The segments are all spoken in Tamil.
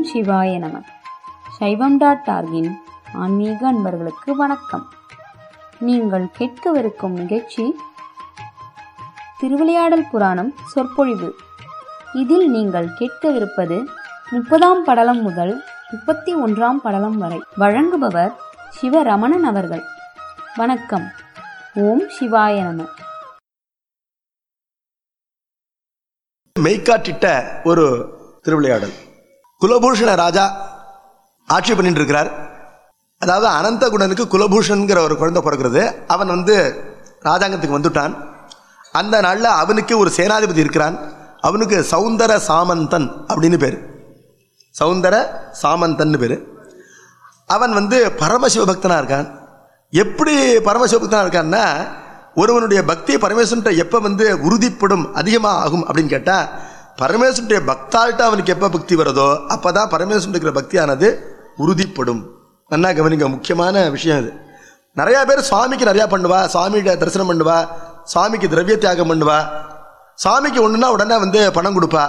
சிவாய நம சைவம் டாட் டார்கின் ஆன்மீக அன்பர்களுக்கு வணக்கம் நீங்கள் கேட்கவிருக்கும் நிகழ்ச்சி திருவிளையாடல் புராணம் சொற்பொழிவு இதில் நீங்கள் கேட்கவிருப்பது முப்பதாம் படலம் முதல் முப்பத்தி ஒன்றாம் படலம் வரை வழங்குபவர் சிவரமணன் அவர்கள் வணக்கம் ஓம் சிவாய நம மெய்க்காட்டிட்ட ஒரு திருவிளையாடல் குலபூஷண ராஜா ஆட்சி பண்ணிட்டு இருக்கிறார் அதாவது அனந்தகுணனுக்கு குலபூஷன்கிற ஒரு குழந்தை பிறக்கிறது அவன் வந்து ராஜாங்கத்துக்கு வந்துட்டான் அந்த நாளில் அவனுக்கு ஒரு சேனாதிபதி இருக்கிறான் அவனுக்கு சௌந்தர சாமந்தன் அப்படின்னு பேர் சௌந்தர சாமந்தன் பேர் அவன் வந்து பரமசிவபக்தனாக இருக்கான் எப்படி பரமசிவபக்தனாக இருக்கான்னா ஒருவனுடைய பக்தி பரமேஸ்வரன்ட்ட எப்போ வந்து உறுதிப்படும் அதிகமாக ஆகும் அப்படின்னு கேட்டால் பரமேஸ்வரனுடைய பக்தாள்கிட்ட அவனுக்கு எப்போ பக்தி வருதோ அப்போ தான் பரமேஸ்வரன் இருக்கிற பக்தியானது உறுதிப்படும் நல்லா கவனிங்க முக்கியமான விஷயம் இது நிறையா பேர் சுவாமிக்கு நிறையா பண்ணுவா சுவாமிகிட்ட தரிசனம் பண்ணுவா சுவாமிக்கு திரவிய தியாகம் பண்ணுவா சுவாமிக்கு ஒன்றுனா உடனே வந்து பணம் கொடுப்பா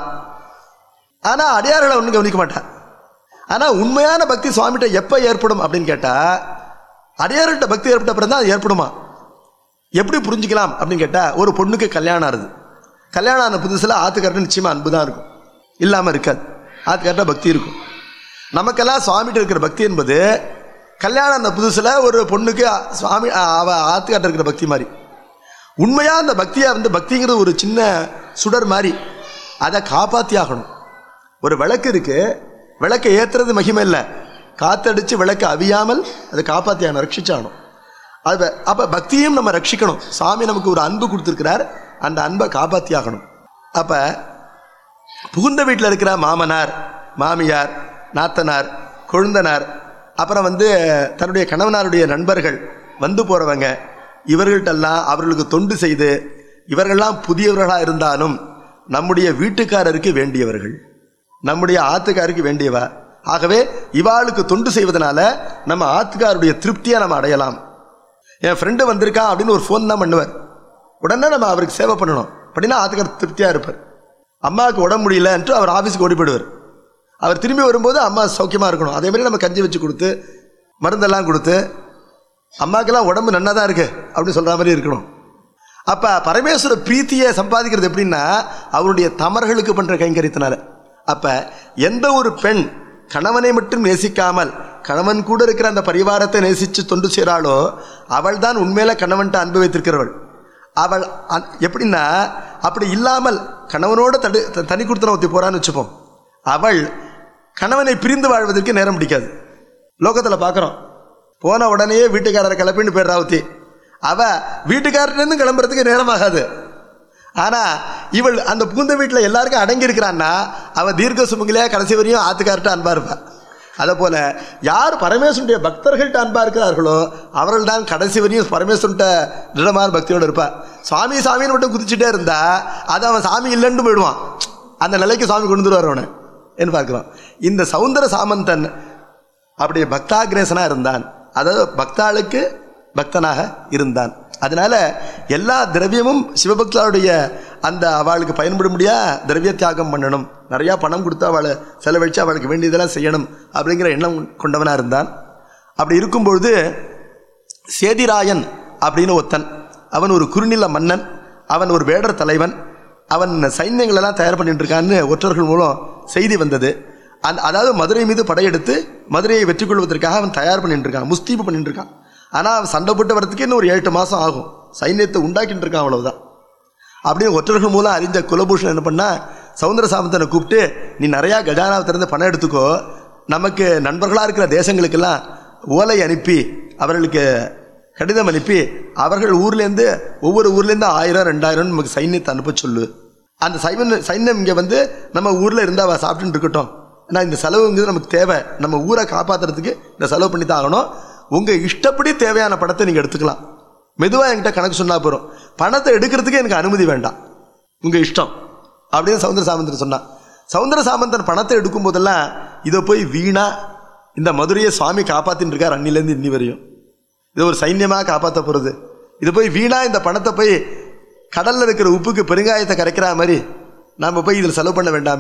ஆனால் அடியார்களை ஒன்றும் கவனிக்க மாட்டான் ஆனால் உண்மையான பக்தி சுவாமிகிட்ட எப்போ ஏற்படும் அப்படின்னு கேட்டால் அடியார்கிட்ட பக்தி ஏற்பட்ட பிறகு தான் அது ஏற்படுமா எப்படி புரிஞ்சுக்கலாம் அப்படின்னு கேட்டால் ஒரு பொண்ணுக்கு கல்யாணம் ஆகுது கல்யாணம் ஆன புதுசில் ஆத்துக்கார்ட்ட நிச்சயமாக அன்பு தான் இருக்கும் இல்லாமல் இருக்காது ஆத்துக்கார்ட்ட பக்தி இருக்கும் நமக்கெல்லாம் சுவாமிகிட்ட இருக்கிற பக்தி என்பது கல்யாணம் ஆன புதுசில் ஒரு பொண்ணுக்கு சுவாமி அவ ஆத்துக்கார்ட்ட இருக்கிற பக்தி மாதிரி உண்மையாக அந்த பக்தியை வந்து பக்திங்கிறது ஒரு சின்ன சுடர் மாதிரி அதை காப்பாற்றி ஆகணும் ஒரு விளக்கு இருக்கு விளக்கை ஏற்றுறது மகிமை இல்லை காத்தடிச்சு விளக்கை அவியாமல் அதை காப்பாற்றி ஆகணும் ரட்சிச்சாகணும் அது அப்போ பக்தியும் நம்ம ரட்சிக்கணும் சாமி நமக்கு ஒரு அன்பு கொடுத்துருக்கிறார் அந்த அன்பை காப்பாற்றி ஆகணும் அப்போ புகுந்த வீட்டில் இருக்கிற மாமனார் மாமியார் நாத்தனார் கொழுந்தனார் அப்புறம் வந்து தன்னுடைய கணவனாருடைய நண்பர்கள் வந்து போகிறவங்க இவர்கள்ட்டெல்லாம் அவர்களுக்கு தொண்டு செய்து இவர்கள்லாம் புதியவர்களாக இருந்தாலும் நம்முடைய வீட்டுக்காரருக்கு வேண்டியவர்கள் நம்முடைய ஆத்துக்காருக்கு வேண்டியவா ஆகவே இவாளுக்கு தொண்டு செய்வதனால நம்ம ஆத்துக்காருடைய திருப்தியை நம்ம அடையலாம் என் ஃப்ரெண்டு வந்திருக்கான் அப்படின்னு ஒரு ஃபோன் தான் பண்ணுவார் உடனே நம்ம அவருக்கு சேவை பண்ணணும் அப்படின்னா ஆத்துக்கார் திருப்தியாக இருப்பார் அம்மாவுக்கு உடம்பு முடியலன்ட்டு அவர் ஆஃபீஸுக்கு ஓடி போயிடுவார் அவர் திரும்பி வரும்போது அம்மா சௌக்கியமாக இருக்கணும் அதே மாதிரி நம்ம கஞ்சி வச்சு கொடுத்து மருந்தெல்லாம் கொடுத்து அம்மாக்கெல்லாம் உடம்பு நன்னா தான் இருக்கு அப்படின்னு சொல்கிற மாதிரி இருக்கணும் அப்போ பரமேஸ்வர பிரீத்தியை சம்பாதிக்கிறது எப்படின்னா அவருடைய தமர்களுக்கு பண்ணுற கைங்கரியத்தினால அப்போ எந்த ஒரு பெண் கணவனை மட்டும் நேசிக்காமல் கணவன் கூட இருக்கிற அந்த பரிவாரத்தை நேசித்து தொண்டு செய்கிறாளோ அவள் தான் உண்மையில கணவன்ட்ட அன்பு வைத்திருக்கிறவள் அவள் அந்- எப்படின்னா அப்படி இல்லாமல் கணவனோட தடு த- தனி கொடுத்தன ஒத்தி போறான்னு வச்சுப்போம் அவள் கணவனை பிரிந்து வாழ்வதற்கு நேரம் பிடிக்காது லோகத்தில் பார்க்குறோம் போன உடனேயே வீட்டுக்காரரை கிளப்பின்னு போயிடுறா ஒத்தி அவ வீட்டுக்காரர்லேருந்து கிளம்புறதுக்கு நேரமாகாது ஆனால் இவள் அந்த புகுந்த வீட்டில் எல்லாருக்கும் அடங்கி இருக்கிறான்னா அவள் தீர்க்க சுமங்கலியாக கடைசி வரையும் ஆத்துக்கார்ட்ட அன்பா இருப்பாள் அதை போல யார் பரமேஸ்வரனுடைய பக்தர்கள்ட்ட அன்பா இருக்கிறார்களோ அவர்கள் தான் கடைசி வரையும் பரமேஸ்வரன்ட்ட திடமான பக்தியோடு இருப்பா சுவாமி சாமின்னு மட்டும் குதிச்சுட்டே இருந்தா அது அவன் சாமி இல்லைன்னு போயிடுவான் அந்த நிலைக்கு சுவாமி கொண்டு வந்துருவார் அவனை என்று பார்க்கிறோம் இந்த சௌந்தர சாமந்தன் அப்படியே பக்தாகிரேசனாக இருந்தான் அதாவது பக்தாளுக்கு பக்தனாக இருந்தான் அதனால எல்லா திரவியமும் சிவபக்தாளுடைய அந்த அவளுக்கு பயன்படும்படியா திரவிய தியாகம் பண்ணணும் நிறையா பணம் கொடுத்து அவளை செலவழித்து அவளுக்கு வேண்டியதெல்லாம் செய்யணும் அப்படிங்கிற எண்ணம் கொண்டவனாக இருந்தான் அப்படி இருக்கும்பொழுது சேதிராயன் அப்படின்னு ஒருத்தன் அவன் ஒரு குறுநில மன்னன் அவன் ஒரு வேடர் தலைவன் அவன் சைன்யங்களெல்லாம் தயார் பண்ணிட்டு இருக்கான்னு ஒற்றர்கள் மூலம் செய்தி வந்தது அந்த அதாவது மதுரை மீது படையெடுத்து மதுரையை வெற்றி கொள்வதற்காக அவன் தயார் பண்ணிட்டு இருக்கான் முஸ்தீபு பண்ணிட்டு இருக்கான் ஆனால் அவன் சண்டை போட்டு வரதுக்கு இன்னும் ஒரு எட்டு மாதம் ஆகும் சைன்யத்தை உண்டாக்கிட்டு இருக்கான் அவ்வளவுதான் அப்படியே ஒற்றர்கள் மூலம் அறிஞ்ச குலபூஷன் என்ன பண்ணா சவுந்தர சாமந்தனை கூப்பிட்டு நீ நிறையா கஜானாவை திறந்து பணம் எடுத்துக்கோ நமக்கு நண்பர்களாக இருக்கிற தேசங்களுக்கெல்லாம் ஓலை அனுப்பி அவர்களுக்கு கடிதம் அனுப்பி அவர்கள் ஊர்லேருந்து ஒவ்வொரு ஊர்லேருந்து ஆயிரம் ரெண்டாயிரம் நமக்கு சைன்யத்தை அனுப்ப சொல்லு அந்த சைவன் சைன்யம் இங்கே வந்து நம்ம ஊரில் இருந்தால் அவள் சாப்பிட்டுட்டு இருக்கட்டும் ஆனால் இந்த செலவுங்கிறது நமக்கு தேவை நம்ம ஊரை காப்பாற்றுறதுக்கு இந்த செலவு பண்ணி தான் ஆகணும் உங்கள் இஷ்டப்படி தேவையான படத்தை நீங்கள் எடுத்துக்கலாம் மெதுவாக என்கிட்ட கணக்கு சொன்னா போகிறோம் பணத்தை எடுக்கிறதுக்கு எனக்கு அனுமதி வேண்டாம் உங்கள் இஷ்டம் அப்படின்னு சவுந்தர சாமந்தன் சொன்னான் சவுந்தர சாமந்தன் பணத்தை எடுக்கும் போதெல்லாம் இதை போய் வீணா இந்த மதுரையை சுவாமி காப்பாத்தின்னு இருக்கார் அன்னிலேருந்து இன்னி வரையும் இது ஒரு சைன்யமாக காப்பாற்ற போகிறது இது போய் வீணா இந்த பணத்தை போய் கடலில் இருக்கிற உப்புக்கு பெருங்காயத்தை கரைக்கிற மாதிரி நாம் போய் இதில் செலவு பண்ண வேண்டாமே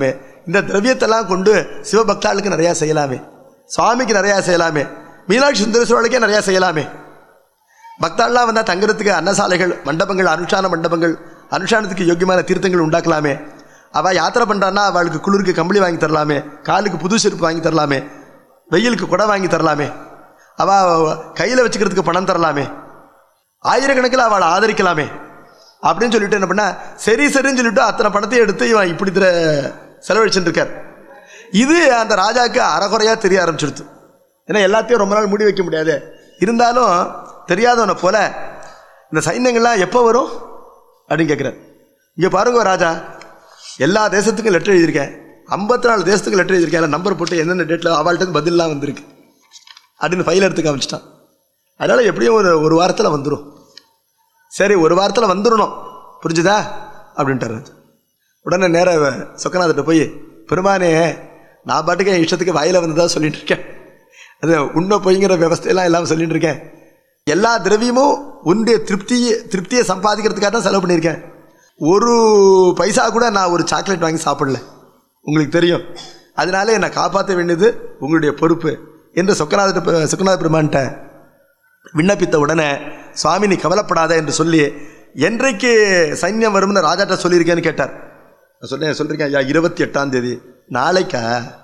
இந்த திரவியத்தெல்லாம் கொண்டு சிவபக்தாளுக்கு நிறையா செய்யலாமே சுவாமிக்கு நிறையா செய்யலாமே மீனாட்சி சுந்தரேஸ்வரர்களுக்கே நிறையா செய்யலாமே பக்தாள்லாம் வந்தால் தங்குறதுக்கு அன்னசாலைகள் மண்டபங்கள் அனுஷ்டான மண்டபங்கள் அனுஷ்டானத்துக்கு யோக்கியமான தீர்த்தங்கள் உண்டாக்கலாமே அவள் யாத்திரை பண்ணுறான்னா அவளுக்கு குளிருக்கு கம்பளி வாங்கி தரலாமே காலுக்கு புது செருப்பு வாங்கி தரலாமே வெயிலுக்கு குடை வாங்கி தரலாமே அவள் கையில் வச்சுக்கிறதுக்கு பணம் தரலாமே ஆயிரக்கணக்கில் அவளை ஆதரிக்கலாமே அப்படின்னு சொல்லிட்டு என்ன பண்ணா சரி சரின்னு சொல்லிட்டு அத்தனை பணத்தையும் எடுத்து இவன் இப்படி திர செலவழிச்சுட்டு இருக்கார் இது அந்த ராஜாவுக்கு அறகுறையாக தெரிய ஆரம்பிச்சிடுது ஏன்னா எல்லாத்தையும் ரொம்ப நாள் மூடி வைக்க முடியாது இருந்தாலும் தெரியாதவனை போல இந்த சைன்யங்கள்லாம் எப்போ வரும் அப்படின்னு கேட்குறார் இங்கே பாருங்க ராஜா எல்லா தேசத்துக்கும் லெட்டர் எழுதியிருக்கேன் ஐம்பத்தி நாலு தேசத்துக்கு லெட்டர் எழுதியிருக்கேன் அதில் நம்பர் போட்டு எந்தெந்த டேட்டில் அவள்கிட்ட பதிலாம் வந்திருக்கு அப்படின்னு ஃபைல் எடுத்து காமிச்சிட்டான் அதனால் எப்படியும் ஒரு ஒரு வாரத்தில் வந்துடும் சரி ஒரு வாரத்தில் வந்துடணும் புரிஞ்சுதா அப்படின்ட்டார் ராஜா உடனே நேராக சொக்கநாதர்கிட்ட போய் பெருமானே நான் பாட்டுக்கு என் இஷ்டத்துக்கு வாயில வந்ததா சொல்லிட்டு இருக்கேன் அது உண்மை பொய்ங்கிற விவஸ்தையெல்லாம் எல்லாம் சொல்லிட்டு இருக்கேன் எல்லா திரவியமும் உன்னுடைய திருப்தியை திருப்தியை சம்பாதிக்கிறதுக்காக தான் செலவு பண்ணியிருக்கேன் ஒரு பைசா கூட நான் ஒரு சாக்லேட் வாங்கி சாப்பிடல உங்களுக்கு தெரியும் அதனால என்னை காப்பாற்ற வேண்டியது உங்களுடைய பொறுப்பு என்று சொக்கநாத சொக்கநாத பெருமான்கிட்ட விண்ணப்பித்த உடனே சுவாமி நீ கவலைப்படாத என்று சொல்லி என்றைக்கு சைன்யம் வரும்னு ராஜாட்ட சொல்லியிருக்கேன்னு கேட்டார் நான் சொன்னேன் சொல்லியிருக்கேன் ஐயா இருபத்தி எட்டாம் தேதி நாளைக்கா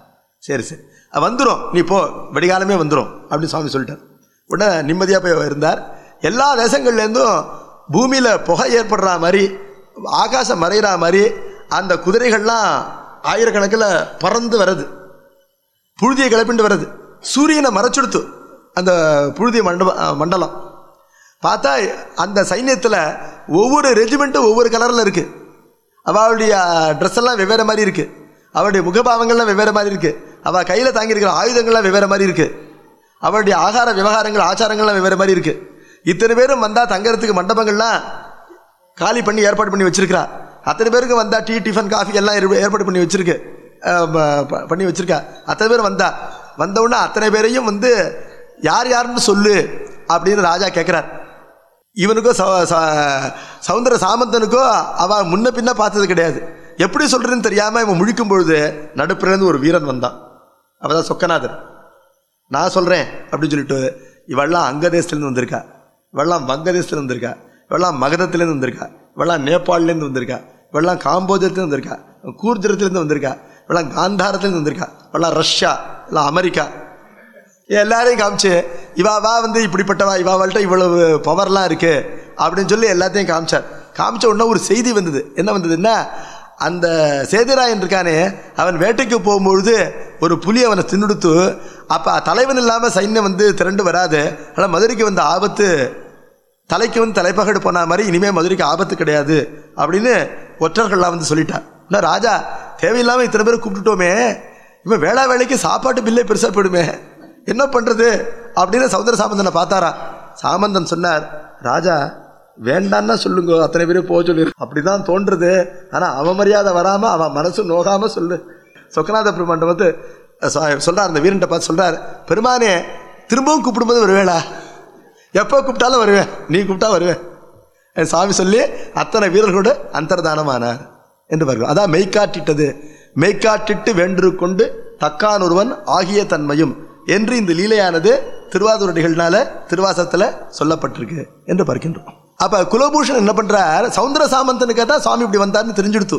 சரி சரி அஹ் வந்துரும் நீ போ வெடிகாலமே வந்துடும் அப்படின்னு சுவாமி சொல்லிட்டார் உடனே நிம்மதியாக போய் இருந்தார் எல்லா தேசங்கள்லேருந்தும் பூமியில் புகை ஏற்படுற மாதிரி ஆகாசம் மறைகிற மாதிரி அந்த குதிரைகள்லாம் ஆயிரக்கணக்கில் பறந்து வருது புழுதியை கிளப்பிண்டு வருது சூரியனை மறைச்சுடுத்து அந்த புழுதிய மண்டப அஹ் மண்டலம் பார்த்தா அந்த சைன்யத்தில் ஒவ்வொரு ரெஜிமெண்ட்டும் ஒவ்வொரு கலரில் இருக்குது அவளுடைய ட்ரெஸ் எல்லாம் வெவ்வேறு மாதிரி இருக்குது அவளுடைய முகபாவங்கள்லாம் வெவ்வேறு மாதிரி இருக்குது அவள் கையில் தாங்கியிருக்கிற ஆயுதங்கள்லாம் வெவ்வேறு மாதிரி இருக்குது அவளுடைய ஆகார விவகாரங்கள் ஆச்சாரங்கள்லாம் வெவ்வேறு மாதிரி இருக்குது இத்தனை பேரும் வந்தால் தங்கறதுக்கு மண்டபங்கள்லாம் காலி பண்ணி ஏற்பாடு பண்ணி வச்சிருக்கிறா அத்தனை பேருக்கு வந்தா டீ டிஃபன் காஃபி எல்லாம் ஏற்ப- ஏற்பாடு பண்ணி வச்சிருக்கு அஹ் ப- ப- பண்ணி வச்சிருக்கா அத்தனை பேர் வந்தா வந்த உடனே அத்தனை பேரையும் வந்து யார் யாருன்னு சொல்லு அப்படின்னு ராஜா கேட்குறார் இவனுக்கோ ச- ச- சவுந்தர சாமந்தனுக்கோ அவ முன்ன பின்ன பார்த்தது கிடையாது எப்படி சொல்றதுன்னு தெரியாம இவன் முழிக்கும் பொழுது நடுப்புலேருந்து ஒரு வீரன் வந்தான் அவதான் சொக்கநாதர் நான் சொல்கிறேன் அப்படின்னு சொல்லிட்டு இவெல்லாம் அங்க தேசத்துலேருந்து வந்திருக்கா இவெல்லாம் வங்கதேசத்துலேருந்து வந்திருக்கா இவெல்லாம் மகதத்துலேருந்து வந்திருக்கா இவெல்லாம் நேபாளிலேருந்து வந்திருக்கா இவெல்லாம் காம்போஜத்துலேருந்து வந்திருக்கா கூர்ஜரத்துலேருந்து வந்திருக்கா இவெல்லாம் காந்தாரத்துலேருந்து வந்திருக்கா இவெல்லாம் ரஷ்யா இல்லை அமெரிக்கா எல்லாரையும் காமிச்சு இவா வா வந்து இப்படிப்பட்டவா இவாவாள்கிட்ட இவ்வளவு பவர்லாம் இருக்கு அப்படின்னு சொல்லி எல்லாத்தையும் காமிச்சார் காமிச்ச உடனே ஒரு செய்தி வந்தது என்ன வந்ததுன்னா அந்த சேதுராயன் இருக்கானே அவன் வேட்டைக்கு போகும்பொழுது ஒரு புலி அவனை தின்னுடுத்து அப்போ தலைவன் இல்லாமல் சைன்யம் வந்து திரண்டு வராது ஆனால் மதுரைக்கு வந்த ஆபத்து தலைக்கு வந்து தலைப்பகடு போன மாதிரி இனிமேல் மதுரைக்கு ஆபத்து கிடையாது அப்படின்னு ஒற்றர்கள்லாம் வந்து சொல்லிட்டான் ஆனால் ராஜா தேவையில்லாமல் இத்தனை பேர் கூப்பிட்டுட்டோமே இவன் வேளா வேலைக்கு சாப்பாட்டு பில்லே பெருசாக போயிடுமே என்ன பண்ணுறது அப்படின்னு சௌந்தர சாமந்தனை பார்த்தாரா சாமந்தன் சொன்னார் ராஜா வேண்டான்னா சொல்லுங்க அத்தனை பேரும் போக சொல்லி அப்படிதான் தோன்றுறது ஆனால் அவமரியாதை வராமல் அவன் மனசு நோகாமல் சொல்லு சொக்கநாத பெருமாண்ட வந்து சொ- சொல்றார் அந்த வீரன்ட்ட பார்த்து சொல்றார் பெருமானே திரும்பவும் கூப்பிடும்போது வருவேளா எப்போ கூப்பிட்டாலும் வருவேன் நீ கூப்பிட்டா வருவேன் என் சாமி சொல்லி அத்தனை வீரர்களோடு அந்தர்தானமானார் என்று வருகிறோம் அதான் மெய்காட்டிட்டது மெய்காட்டிட்டு வென்று கொண்டு தக்கான் ஒருவன் ஆகிய தன்மையும் என்று இந்த லீலையானது திருவாதுரடிகள்னால திருவாசத்தில் சொல்லப்பட்டிருக்கு என்று பார்க்கின்றோம் அப்ப குலபூஷன் என்ன பண்றார் சவுந்தர சாமந்தனுக்கு தான் சாமி இப்படி வந்தார்னு தெரிஞ்சுடுத்து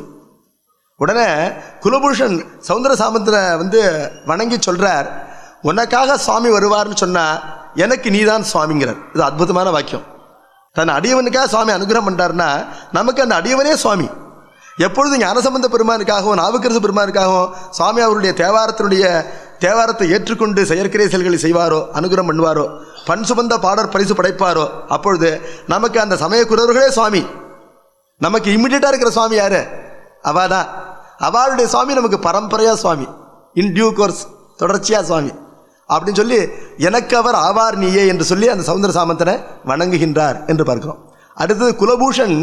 உடனே குலபூஷன் சவுந்தர சாமந்தனை வந்து வணங்கி சொல்றார் உனக்காக சுவாமி வருவார்னு சொன்னா எனக்கு நீதான் சுவாமிங்கிறார் இது அற்புதமான வாக்கியம் தன் அடியவனுக்காக சுவாமி அனுகிரகம் பண்றாருன்னா நமக்கு அந்த அடியவனே சுவாமி எப்பொழுதும் ஞானசம்பந்த பெருமானுக்காகவும் நாவுக்கரசு பெருமானுக்காகவும் சுவாமி அவருடைய தேவாரத்தினுடைய தேவாரத்தை ஏற்றுக்கொண்டு செயற்கரை செயல்களை செய்வாரோ அனுகிரகம் பண்ணுவாரோ பண் சுமந்த பாடற் பரிசு படைப்பாரோ அப்பொழுது நமக்கு அந்த சமய குரவர்களே சுவாமி நமக்கு இம்மிடியட்டா இருக்கிற சுவாமி யாரு அவாதான் அவளுடைய சுவாமி நமக்கு பரம்பரையா சுவாமி இன் டியூ கோர்ஸ் தொடர்ச்சியா சுவாமி அப்படின்னு சொல்லி எனக்கு அவர் ஆவார் நீயே என்று சொல்லி அந்த சவுந்தர சாமந்தனை வணங்குகின்றார் என்று பார்க்கிறோம் அடுத்தது குலபூஷன்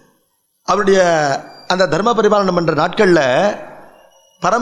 அவருடைய அந்த தர்ம பரிபாலனம் பண்ற நாட்களில் பரம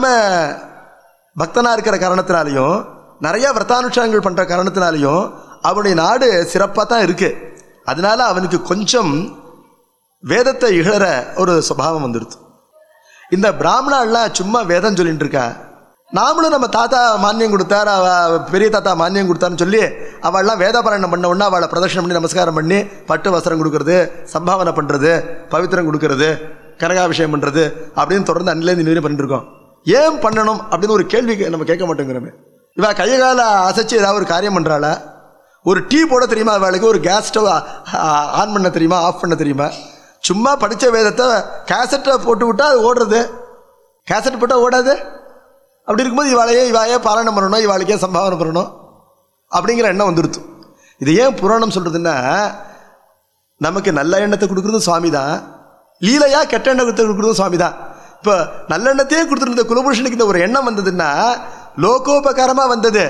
பக்தனா இருக்கிற காரணத்தினாலையும் நிறைய விரதானுஷ்டானங்கள் பண்ற காரணத்தினாலையும் அவனுடைய நாடு சிறப்பாக தான் இருக்கு அதனால அவனுக்கு கொஞ்சம் வேதத்தை இகழற ஒரு சுபாவம் வந்துடுது இந்த பிராமணாலாம் சும்மா வேதம் சொல்லிட்டு இருக்கா நாமளும் நம்ம தாத்தா மானியம் கொடுத்தார் அவ பெரிய தாத்தா மானியம் கொடுத்தாருன்னு சொல்லி அவள்லாம் வேத பாராயணம் பண்ண உடனே அவளை பிரதட்சணம் பண்ணி நமஸ்காரம் பண்ணி பட்டு வஸ்திரம் கொடுக்கறது சம்பாவனை பண்ணுறது பவித்திரம் கொடுக்கறது கனகாபிஷேகம் பண்ணுறது அப்படின்னு தொடர்ந்து அன்னிலேருந்து இன்னும் பண்ணிட்டு இருக்கோம் ஏன் பண்ணணும் அப்படின்னு ஒரு கேள்வி கே- நம்ம கேட்க மாட்டேங்கிறோமே இவ கையை கால அசைச்சு ஏதாவது ஒரு காரியம் பண்ணுறாளா ஒரு டீ போட தெரியுமா அவளுக்கு ஒரு கேஸ் ஸ்டவ் ஆன் பண்ண தெரியுமா ஆஃப் பண்ண தெரியுமா சும்மா படித்த வேதத்தை கேசட்டை போட்டு விட்டா அது ஓடுறது கேசட் போட்டால் ஓடாது அப்படி இருக்கும்போது இவாளையே இவாயே பாராயணம் பண்ணணும் இவாளுக்கே சம்பாவனை பண்ணணும் அப்படிங்கிற எண்ணம் வந்துருத்து இது ஏன் புராணம் சொல்கிறதுன்னா நமக்கு நல்ல எண்ணத்தை கொடுக்குறதும் சுவாமி தான் லீலையா கெட்ட எண்ணத்தை கொடுக்குறதும் சுவாமி தான் இப்போ நல்ல எண்ணத்தையே கொடுத்துருந்த குலபுருஷனுக்கு இந்த ஒரு எண்ணம் வந்ததுன்னா லோகோபகாரமாக வந்தது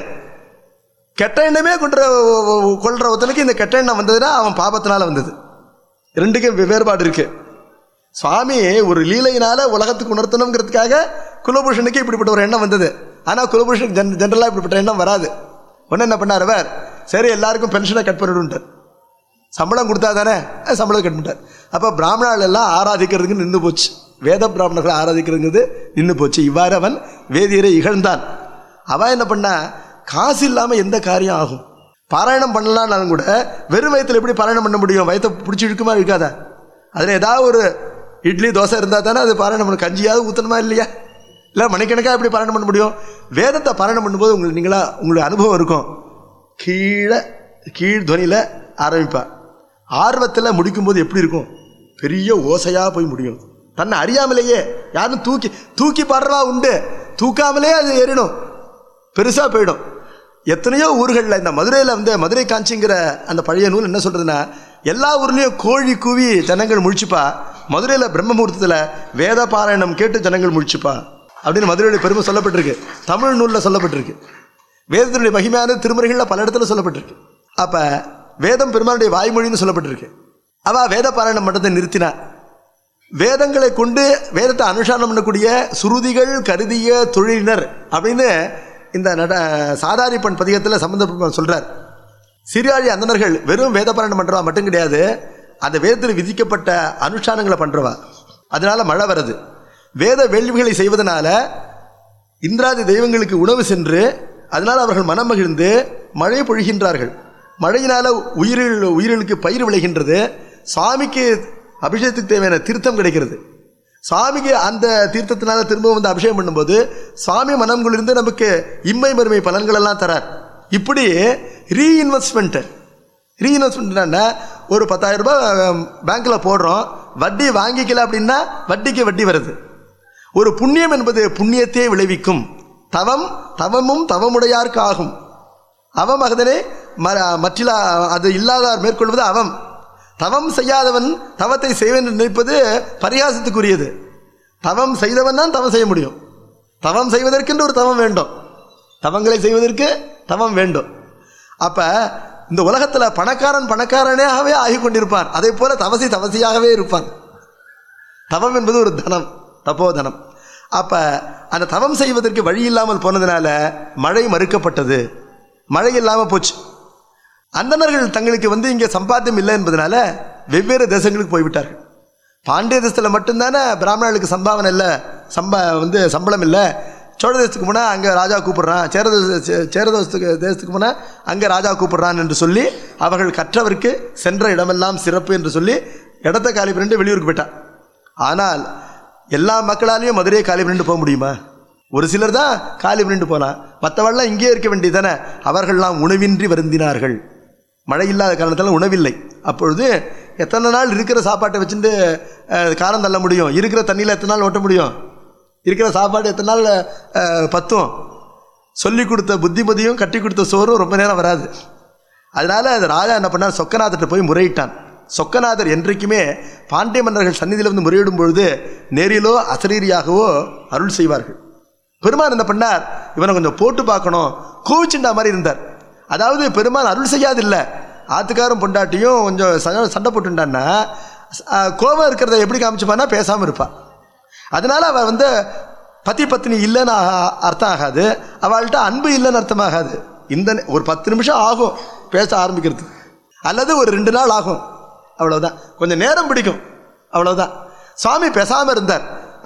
கெட்ட எண்ணமே கொன்ற கொள்ற ஒருத்தனுக்கு இந்த கெட்ட எண்ணம் வந்ததுன்னா அவன் பாபத்தினால வந்தது ரெண்டுக்கும் வே- வேறுபாடு இருக்கு சுவாமி ஒரு லீலையினால உலகத்துக்கு உணர்த்தணுங்கிறதுக்காக குலபூஷனுக்கு இப்படிப்பட்ட ஒரு எண்ணம் வந்தது ஆனால் குலபூஷனுக்கு ஜென் ஜென்ரலாக இப்படிப்பட்ட எண்ணம் வராது ஒன்று என்ன பண்ணார் அவர் சரி எல்லாருக்கும் பென்ஷனை கட் பண்ணிவிடுன்ட்டார் சம்பளம் கொடுத்தா தானே அஹ் சம்பளம் கட் பண்ணிட்டார் அப்போ பிராமணால் எல்லாம் ஆராதிக்கிறதுக்கு நின்று போச்சு வேத பிராமணர்களை ஆராதிக்கிறதுங்கிறது நின்று போச்சு இவ்வாறு அவன் வேதியரை இகழ்ந்தான் அவன் என்ன பண்ணா காசு இல்லாமல் எந்த காரியம் ஆகும் பாராயணம் பண்ணலாம்னாலும் கூட வெறும் வயித்துல எப்படி பாராயணம் பண்ண முடியும் வயித்தை பிடிச்சி இழுக்குமா இழுக்காதா அதில் ஏதாவது ஒரு இட்லி தோசை இருந்தால் தானே அது பாராயணம் பண்ண கஞ்சியாவது ஊற்றணுமா இல்லையா இல்லை மணிக்கணக்காக எப்படி பாராயணம் பண்ண முடியும் வேதத்தை பாராயணம் பண்ணும்போது உங்களுக்கு நீங்களா உங்களுக்கு அனுபவம் இருக்கும் கீழே கீழ் துவனியில் ஆரம்பிப்பா ஆர்வத்தில் முடிக்கும்போது எப்படி இருக்கும் பெரிய ஓசையாக போய் முடியும் தன்னை அறியாமலேயே யாரும் தூக்கி தூக்கி பாடுறவா உண்டு தூக்காமலே அது ஏறிடும் பெருசாக போயிடும் எத்தனையோ ஊர்களில் இந்த மதுரையில் வந்து மதுரை காஞ்சிங்கிற அந்த பழைய நூல் என்ன சொல்கிறதுன்னா எல்லா ஊர்லேயும் கோழி கூவி ஜனங்கள் முழிச்சுப்பா மதுரையில் பிரம்மமுகூர்த்தத்தில் வேத பாராயணம் கேட்டு ஜனங்கள் முழிச்சுப்பா அப்படின்னு மதுரையுடைய பெருமை சொல்லப்பட்டிருக்கு தமிழ் நூலில் சொல்லப்பட்டிருக்கு வேதத்தினுடைய மகிமையான திருமுறைகளில் பல இடத்துல சொல்லப்பட்டிருக்கு அப்போ வேதம் பெருமானுடைய வாய்மொழின்னு சொல்லப்பட்டிருக்கு அவள் வேத பாராயணம் மன்றத்தை நிறுத்தினா வேதங்களை கொண்டு வேதத்தை அனுஷ்டானம் பண்ணக்கூடிய சுருதிகள் கருதிய தொழிலினர் அப்படின்னு இந்த நட சாதாரிப்பன் பதிகத்தில் சம்பந்த சொல்றார் சீர்காழி அந்தணர்கள் வெறும் வேத பாராயணம் பண்ணுறவா மட்டும் கிடையாது அந்த வேதத்தில் விதிக்கப்பட்ட அனுஷ்டானங்களை பண்ணுறவா அதனால மழை வருது வேத வேள்விகளை செய்வதனால இந்திராதி தெய்வங்களுக்கு உணவு சென்று அதனால் அவர்கள் மனம் மகிழ்ந்து மழை பொழிகின்றார்கள் மழையினால உயிரில் உயிர்களுக்கு பயிர் விளைகின்றது சுவாமிக்கு அபிஷேகத்துக்கு தேவையான தீர்த்தம் கிடைக்கிறது சுவாமிக்கு அந்த தீர்த்தத்தினால திரும்ப வந்து அபிஷேகம் பண்ணும்போது சுவாமி மனம் குளிர்ந்து நமக்கு இம்மை மறுமை பலன்கள் எல்லாம் தரார் இப்படி ரீஇன்வெஸ்ட்மெண்ட் ரீஇன்வெஸ்ட்மெண்ட்னா ஒரு பத்தாயிரம் ரூபாய் பேங்க்கில் போடுறோம் வட்டி வாங்கிக்கல அப்படின்னா வட்டிக்கு வட்டி வருது ஒரு புண்ணியம் என்பது புண்ணியத்தை விளைவிக்கும் தவம் தவமும் தவமுடையார்க்கு ஆகும் அவம் அகதனே ம மற்றிலா அது இல்லாதார் மேற்கொள்வது அவம் தவம் செய்யாதவன் தவத்தை செய்வேன் என்று நினைப்பது பரிகாசத்துக்குரியது தவம் செய்தவன் தான் தவம் செய்ய முடியும் தவம் செய்வதற்கென்று ஒரு தவம் வேண்டும் தவங்களை செய்வதற்கு தவம் வேண்டும் அப்போ இந்த உலகத்தில் பணக்காரன் பணக்காரனாகவே ஆகி கொண்டிருப்பான் அதே போல தவசி தவசியாகவே இருப்பான் தவம் என்பது ஒரு தனம் தபோதனம் அப்போ அந்த தவம் செய்வதற்கு வழி இல்லாமல் போனதுனால மழை மறுக்கப்பட்டது மழை இல்லாமல் போச்சு அந்தணர்கள் தங்களுக்கு வந்து இங்கே சம்பாத்தியம் இல்லை என்பதனால வெவ்வேறு தேசங்களுக்கு போய்விட்டார்கள் பாண்டிய தேசத்தில் மட்டும்தானே பிராமணர்களுக்கு சம்பாவனை இல்லை சம்பா வந்து சம்பளம் இல்லை சோழ தேசத்துக்கு போனால் அங்கே ராஜா கூப்பிடுறான் சேர தேச- சேர தேசத்துக்கு தேசத்துக்கு போனால் அங்கே ராஜா கூப்பிடுறான் என்று சொல்லி அவர்கள் கற்றவருக்கு சென்ற இடமெல்லாம் சிறப்பு என்று சொல்லி இடத்த காலி பண்ணிட்டு வெளியூருக்கு போயிட்டான் ஆனால் எல்லா மக்களாலையும் மதுரையை காலி பண்ணிட்டு போக முடியுமா ஒரு சிலர் தான் காலி பண்ணிட்டு போகலாம் மற்றவெல்லாம் இங்கே இருக்க வேண்டியதானே அவர்கள்லாம் உணவின்றி வருந்தினார்கள் மழை இல்லாத காரணத்தால் உணவில்லை அப்பொழுது எத்தனை நாள் இருக்கிற சாப்பாட்டை வச்சுட்டு அஹ், காரம் தள்ள முடியும் இருக்கிற தண்ணியில் எத்தனை நாள் ஓட்ட முடியும் இருக்கிற சாப்பாடு எத்தனை நாள் அஹ், பத்தும் சொல்லி கொடுத்த புத்திமதியும் கட்டி கொடுத்த சோறும் ரொம்ப நேரம் வராது அதனால அந்த ராஜா என்ன பண்ணார் சொக்கநாதர்கிட்ட போய் முறையிட்டான் சொக்கநாதர் என்றைக்குமே பாண்டிய மன்னர்கள் சந்நிதியில் வந்து முறையிடும் பொழுது நேரிலோ அசரீரியாகவோ அருள் செய்வார்கள் பெருமான் என்ன பண்ணார் இவனை கொஞ்சம் போட்டு பார்க்கணும் கோவிச்சுண்டா மாதிரி இருந்தார் அதாவது பெருமான் அருள் செய்யாதில்லை ஆத்துக்காரும் பொண்டாட்டியும் கொஞ்சம் ச- சண்டை போட்டுட்டான்னா அஹ், கோபம் இருக்கிறத எப்படி காமிச்சுப்பான்னா பேசாமல் இருப்பாள் அதனால அவள் வந்து பத்தி பத்னி இல்லைன்னு ஆ- அர்த்தம் ஆகாது அவள்கிட்ட அன்பு இல்லைன்னு அர்த்தம் ஆகாது இந்த நே- ஒரு பத்து நிமிஷம் ஆகும் பேச ஆரம்பிக்கிறது அல்லது ஒரு ரெண்டு நாள் ஆகும் அவ்வளவுதான் கொஞ்சம் நேரம் பிடிக்கும் அவ்வளவுதான் சுவாமி பேசாமல் இருந்தார்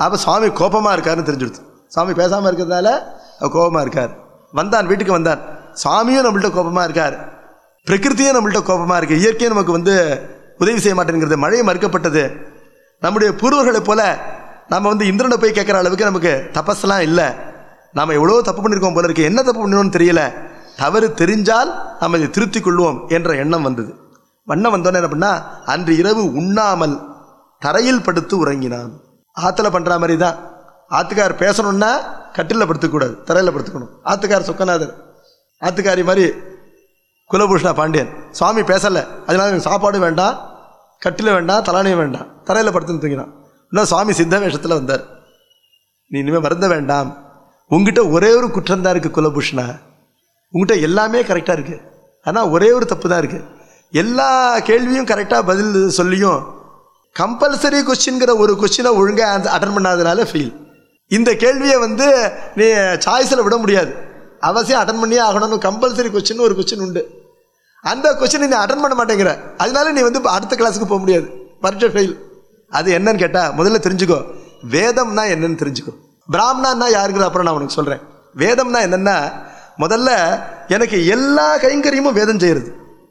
அப்போ சுவாமி கோபமாக இருக்காருன்னு தெரிஞ்சுடுது சுவாமி பேசாமல் இருக்கிறதால அவர் கோபமாக இருக்கார் வந்தான் வீட்டுக்கு வந்தான் சுவாமியும் நம்மள்ட்ட கோபமாக இருக்கார் பிரகிருத்தியும் நம்மள்ட்ட கோபமாக இருக்கு இயற்கையும் நமக்கு வந்து உதவி செய்ய மாட்டேங்கிறது மழையை மறுக்கப்பட்டது நம்முடைய பூர்வர்களைப் போல நம்ம வந்து இந்திரனை போய் கேட்குற அளவுக்கு நமக்கு தபஸ்லாம் இல்லை நாம் எவ்வளோ தப்பு பண்ணியிருக்கோம் போல இருக்கு என்ன தப்பு பண்ணணும்னு தெரியல தவறு தெரிஞ்சால் நம்ம இதை திருத்திக் கொள்வோம் என்ற எண்ணம் வந்தது வண்ணம் வந்தோன்னே என்ன பண்ணா அன்று இரவு உண்ணாமல் தரையில் படுத்து உறங்கினான் ஆற்றுல பண்ணுற மாதிரி தான் ஆத்துக்கார் பேசணும்னா கட்டிலில் படுத்துக்கூடாது தரையில் படுத்துக்கணும் ஆத்துக்கார் சொக்கநாதர் ஆத்துக்காரி மாதிரி குலபூஷணா பாண்டியன் சுவாமி பேசலை அதனால எனக்கு சாப்பாடு வேண்டாம் கட்டில வேண்டாம் தலானியும் வேண்டாம் தரையில் படுத்துன்னு தூங்கினான் இன்னும் சுவாமி சித்த வேஷத்தில் வந்தார் நீ இனிமேல் வருந்த வேண்டாம் உங்ககிட்ட ஒரே ஒரு குற்றம் தான் இருக்குது குலபூஷணா உங்ககிட்ட எல்லாமே கரெக்டாக இருக்குது ஆனால் ஒரே ஒரு தப்பு தான் இருக்குது எல்லா கேள்வியும் கரெக்டாக பதில் சொல்லியும் கம்பல்சரி கொஸ்டின்கிற ஒரு கொஸ்டினை ஒழுங்காக அட்டன் பண்ணாதனால ஃபெயில் இந்த கேள்வியை வந்து நீ சாய்ஸில் விட முடியாது அவசியம் அட்டன் பண்ணியே ஆகணும்னு கம்பல்சரி கொஸ்டின் ஒரு கொஸ்டின் உண்டு அந்த கொஸ்டினை நீ அட்டன் பண்ண மாட்டேங்கிற அதனால நீ வந்து அடுத்த கிளாஸுக்கு போக முடியாது பரீட்சை ஃபெயில் அது என்னன்னு கேட்டால் முதல்ல தெரிஞ்சுக்கோ வேதம்னா என்னன்னு தெரிஞ்சுக்கோ பிராமணான்னா யாருங்கிற அப்புறம் நான் உனக்கு சொல்கிறேன் வேதம்னா என்னன்னா முதல்ல எனக்கு எல்லா கைங்கரியமும் வேதம் செய்கிறது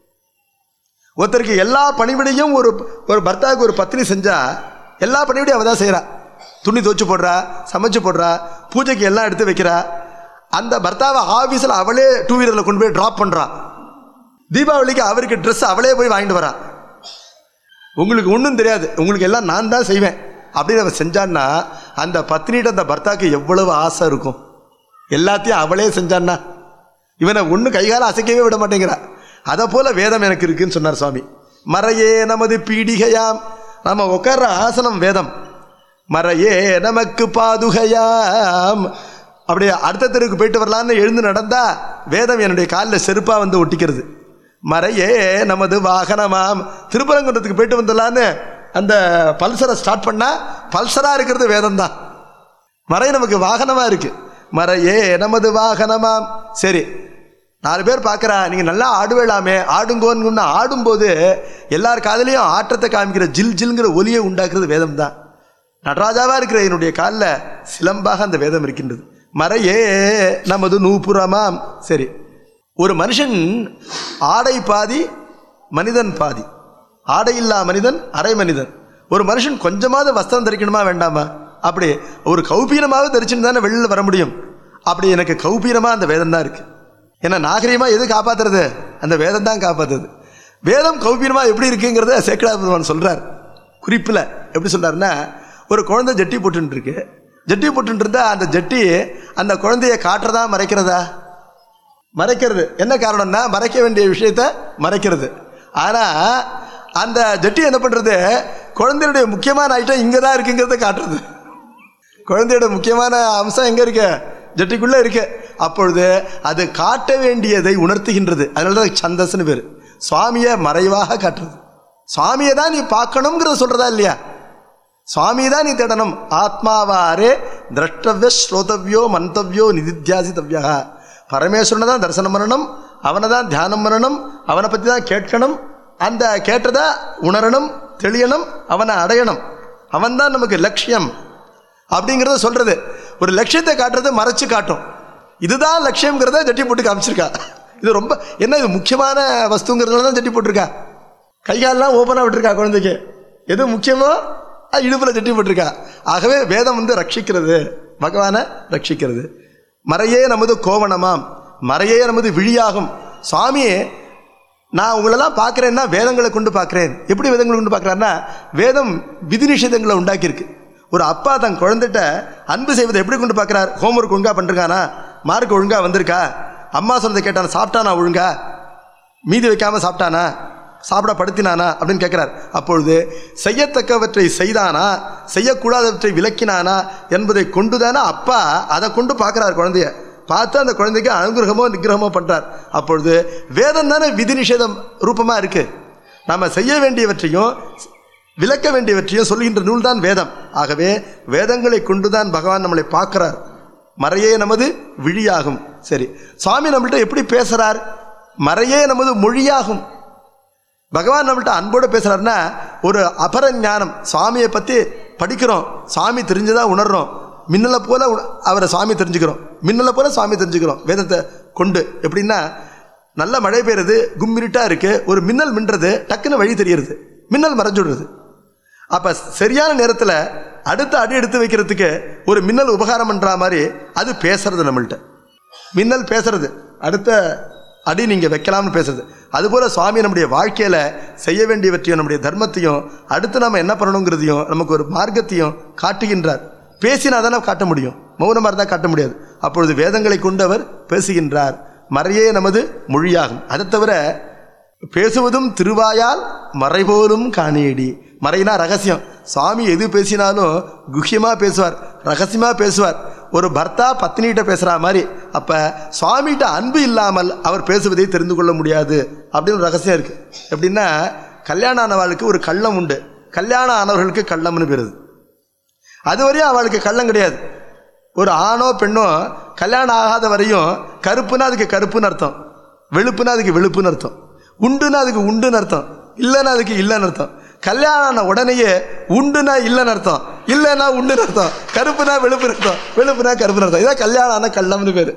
ஒருத்தருக்கு எல்லா பணிவிடையும் ஒரு ஒரு பர்த்தாவுக்கு ஒரு பத்னி செஞ்சா எல்லா பணிவிடையும் அவள் தான் செய்கிறா துணி துவச்சு போடுறா சமைச்சு போடுறா பூஜைக்கு எல்லாம் எடுத்து வைக்கிறா அந்த பர்த்தாவை ஆஃபீஸில் அவளே டூ வீலரில் கொண்டு போய் ட்ராப் பண்ணுறா தீபாவளிக்கு அவருக்கு ட்ரெஸ் அவளே போய் வாங்கிட்டு வரா உங்களுக்கு ஒன்றும் தெரியாது உங்களுக்கு எல்லாம் நான் தான் செய்வேன் அப்படின்னு அவன் செஞ்சான்னா அந்த பத்னிகிட்ட அந்த பர்த்தாக்கு எவ்வளவு ஆசை இருக்கும் எல்லாத்தையும் அவளே செஞ்சான்னா இவனை ஒன்றும் கைகால அசைக்கவே விட மாட்டேங்கிறா அதை போல வேதம் எனக்கு இருக்குன்னு சொன்னார் சுவாமி மறையே நமது பீடிகையாம் நம்ம உட்கார்ற ஆசனம் வேதம் மறையே நமக்கு பாதுகையாம் அப்படியே அடுத்த தெருவுக்கு போயிட்டு வரலான்னு எழுந்து நடந்தா வேதம் என்னுடைய காலில் செருப்பாக வந்து ஒட்டிக்கிறது மறையே நமது வாகனமாம் திருப்பரங்குன்றத்துக்கு போயிட்டு வந்துடலான்னு அந்த பல்சரை ஸ்டார்ட் பண்ணால் பல்சராக இருக்கிறது வேதம் தான் மறை நமக்கு வாகனமாக இருக்கு மறையே நமது வாகனமாம் சரி நாலு பேர் பார்க்குறா நீங்கள் நல்லா ஆடுவேளாமே ஆடுங்கோன்னு ஆடும்போது எல்லார் காதலையும் ஆட்டத்தை காமிக்கிற ஜில் ஜில்ங்கிற ஒலியை உண்டாக்குறது வேதம் தான் நடராஜாவாக இருக்கிற என்னுடைய காலில் சிலம்பாக அந்த வேதம் இருக்கின்றது மறையே நமது நூபுறமாம் சரி ஒரு மனுஷன் ஆடை பாதி மனிதன் பாதி ஆடை இல்லா மனிதன் அரை மனிதன் ஒரு மனுஷன் கொஞ்சமாவது வஸ்திரம் தரிக்கணுமா வேண்டாமா அப்படி ஒரு கௌபீனமாவது தரிச்சுன்னு தானே வெளியில் வர முடியும் அப்படி எனக்கு கௌபீனமாக அந்த வேதம் தான் இருக்குது ஏன்னா நாகரீகமாக எது காப்பாற்றுறது அந்த வேதம் தான் காப்பாற்றுது வேதம் கௌபீனமாக எப்படி இருக்குங்கிறத சேக்கடா பெருமான் சொல்கிறார் குறிப்பில் எப்படி சொல்கிறாருன்னா ஒரு குழந்தை ஜட்டி போட்டுன்னு இருக்கு ஜட்டி போட்டுன்னு இருந்தா அந்த ஜட்டி அந்த குழந்தைய காட்டுறதா மறைக்கிறதா மறைக்கிறது என்ன காரணம்னா மறைக்க வேண்டிய விஷயத்த மறைக்கிறது ஆனால் அந்த ஜட்டி என்ன பண்ணுறது குழந்தையுடைய முக்கியமான ஐட்டம் இங்கே தான் இருக்குங்கிறத காட்டுறது குழந்தையோட முக்கியமான அம்சம் எங்கே இருக்கு ஜட்டிக்குள்ளே இருக்கு அப்பொழுது அது காட்ட வேண்டியதை உணர்த்துகின்றது அதனால தான் சந்தஸ்னு பேர் சுவாமியை மறைவாக காட்டுறது சுவாமியை தான் நீ பார்க்கணுங்கிறத சொல்கிறதா இல்லையா சுவாமி தான் நீ தேடணும் ஆத்மாவாரே திரஷ்டவிய ஸ்ரோதவியோ மந்தவியோ நிதித்தியாசித்தவியா பரமேஸ்வரனை தான் தரிசனம் பண்ணணும் அவனை தான் தியானம் பண்ணணும் அவனை பற்றி தான் கேட்கணும் அந்த கேட்டதை உணரணும் தெளியணும் அவனை அடையணும் அவன் தான் நமக்கு லட்சியம் அப்படிங்கிறத சொல்கிறது ஒரு லட்சியத்தை காட்டுறது மறைச்சு காட்டும் இதுதான் லட்சியங்கிறத ஜட்டி போட்டு காமிச்சிருக்கா இது ரொம்ப என்ன இது முக்கியமான வஸ்துங்கிறதுனால தான் ஜட்டி போட்டிருக்கா கைகாலெலாம் ஓப்பனாக விட்டுருக்கா குழந்தைக்கு எது முக்கியமோ அது இடுப்பில் ஜட்டி போட்டிருக்கா ஆகவே வேதம் வந்து ரட்சிக்கிறது பகவானை ரட்சிக்கிறது மறையே நமது கோவணமாம் மறையே நமது விழியாகும் சுவாமியே நான் உங்களெல்லாம் பார்க்குறேன்னா வேதங்களை கொண்டு பார்க்குறேன் எப்படி வேதங்களை கொண்டு பார்க்குறாருன்னா வேதம் விதி நிஷேதங்களை உண்டாக்கியிருக்கு ஒரு அப்பா தன் குழந்தைகிட்ட அன்பு செய்வதை எப்படி கொண்டு பார்க்குறார் ஹோம்ஒர்க் ஒழுங்காக பண்ணிருக்கானா மார்க் ஒழுங்காக வந்திருக்கா அம்மா சொன்னதை கேட்டானா சாப்பிட்டானா ஒழுங்கா மீதி வைக்காமல் சாப்பிட்டானா சாப்பிட படுத்தினானா அப்படின்னு கேட்குறார் அப்பொழுது செய்யத்தக்கவற்றை செய்தானா செய்யக்கூடாதவற்றை விளக்கினானா என்பதை கொண்டு தானே அப்பா அதை கொண்டு பார்க்குறார் குழந்தைய பார்த்து அந்த குழந்தைக்கு அனுகிரகமோ நிகிரகமோ பண்ணுறார் அப்பொழுது வேதம் தானே விதி நிஷேதம் ரூபமாக இருக்குது நம்ம செய்ய வேண்டியவற்றையும் விளக்க வேண்டியவற்றையும் சொல்கின்ற நூல் தான் வேதம் ஆகவே வேதங்களை கொண்டுதான் பகவான் நம்மளை பார்க்கிறார் மறையே நமது விழியாகும் சரி சுவாமி நம்மள்ட்ட எப்படி பேசுறார் மறையே நமது மொழியாகும் பகவான் நம்மள்ட்ட அன்போடு பேசுறாருன்னா ஒரு அபர ஞானம் சுவாமியை பற்றி படிக்கிறோம் சாமி தெரிஞ்சதா உணர்றோம் மின்னலை போல உண- அவரை சாமி தெரிஞ்சுக்கிறோம் மின்னலை போல சாமி தெரிஞ்சுக்கிறோம் வேதத்தை கொண்டு எப்படின்னா நல்ல மழை பெய்யுறது கும்மிருட்டா இருக்கு ஒரு மின்னல் மின்றது டக்குன்னு வழி தெரியறது மின்னல் மறைஞ்சுடுறது அப்ப சரியான நேரத்தில் அடுத்த அடி எடுத்து வைக்கிறதுக்கு ஒரு மின்னல் உபகாரம் பண்ற மாதிரி அது பேசுறது நம்மள்ட்ட மின்னல் பேசுறது அடுத்த அடி நீங்க வைக்கலாம்னு பேசுறது அதுபோல சுவாமி நம்முடைய வாழ்க்கையில செய்ய வேண்டியவற்றையும் நம்முடைய தர்மத்தையும் அடுத்து நாம என்ன பண்ணணுங்கிறதையும் நமக்கு ஒரு மார்க்கத்தையும் காட்டுகின்றார் பேசினா தானே காட்ட முடியும் மௌனமாக இருந்தால் காட்ட முடியாது அப்பொழுது வேதங்களை கொண்டு அவர் பேசுகின்றார் மறையே நமது மொழியாகும் அதை தவிர பேசுவதும் திருவாயால் மறைபோலும் காணேடி மறைனா ரகசியம் சுவாமி எது பேசினாலும் குஹ்யமாக பேசுவார் ரகசியமாக பேசுவார் ஒரு பர்த்தா பத்னிகிட்ட பேசுகிற மாதிரி அப்போ சுவாமிகிட்ட அன்பு இல்லாமல் அவர் பேசுவதை தெரிந்து கொள்ள முடியாது அப்படின்னு ஒரு ரகசியம் இருக்குது எப்படின்னா கல்யாணம் ஆனவாளுக்கு ஒரு கள்ளம் உண்டு கல்யாணம் ஆனவர்களுக்கு கள்ளம்னு பேருது அதுவரையும் அவளுக்கு கள்ளம் கிடையாது ஒரு ஆணோ பெண்ணோ கல்யாணம் ஆகாத வரையும் கருப்புனா அதுக்கு கருப்புன்னு அர்த்தம் வெளுப்புனா அதுக்கு வெளுப்புன்னு அர்த்தம் உண்டுனா அதுக்கு உண்டுன்னு அர்த்தம் இல்லைன்னா அதுக்கு இல்லைன்னு அர்த்தம் கல்யாணம் ஆன உடனேயே உண்டுனா இல்லைன்னு அர்த்தம் இல்லைன்னா உண்டுன்னு அர்த்தம் கருப்புனா வெளுப்புன்னு அர்த்தம் வெளுப்புனா கருப்புன்னு அர்த்தம் இதான் கல்யாணம் ஆன கள்ளம்னு பேர்